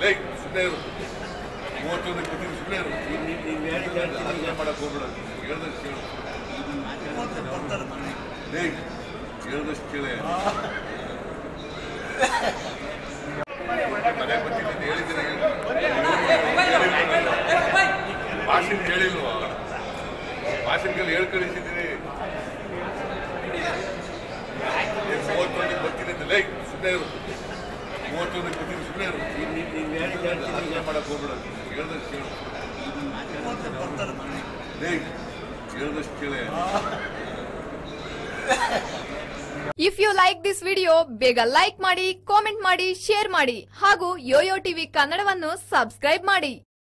ಲೇ ಸುಮ್ಮನೆ ಇರು ಮೂವತ್ತೊಂದಕ್ಕೆ ಬರ್ತೀನಿ ಸುಮ್ಮನೆ ಇರು ಅರ್ಥ ಮಾಡಕ್ ಹೋಗ್ಬೇಡ ಹೇಳ್ದಷ್ಟು ಕೇಳು ಲೇ ಹೇಳ್ದಷ್ಟು ಕೇಳೆ ಮನೆ ಬರ್ತೀನಿ ಅಂತ ಹೇಳಿದ್ದೀನಿ ಭಾಷಣ ಕೇಳಿಲ್ವಾ ಭಾಷಣದಲ್ಲಿ ಹೇಳ್ ಕಳಿಸಿದ್ದೀನಿ ಮೂವತ್ತೊಂದಕ್ಕೆ ಬರ್ತೀನಿ ಅಂತ ಲೇ ಸುಮ್ಮನೆ ಇರು ಮೂವತ್ತೊಂದಕ್ಕೆ ಬರ್ತೀನಿ ಸುಮ್ಮನೆ ಇರು ಅರ್ಥ ಮಾಡಕ್ ಹೋಗ್ಬೇಡ ಹೇಳ್ದಷ್ಟು ಕೇಳು ಲೇ ಹೇಳ್ದಷ್ಟು ಕೇಳೆ if you like this video ಬೇಗ ಲೈಕ್ ಮಾಡಿ ಕಾಮೆಂಟ್ ಮಾಡಿ ಶೇರ್ ಮಾಡಿ ಹಾಗೂ ಯೋಯೋ ಟಿವಿ ಕನ್ನಡವನ್ನು ಸಬ್ಸ್ಕ್ರೈಬ್ ಮಾಡಿ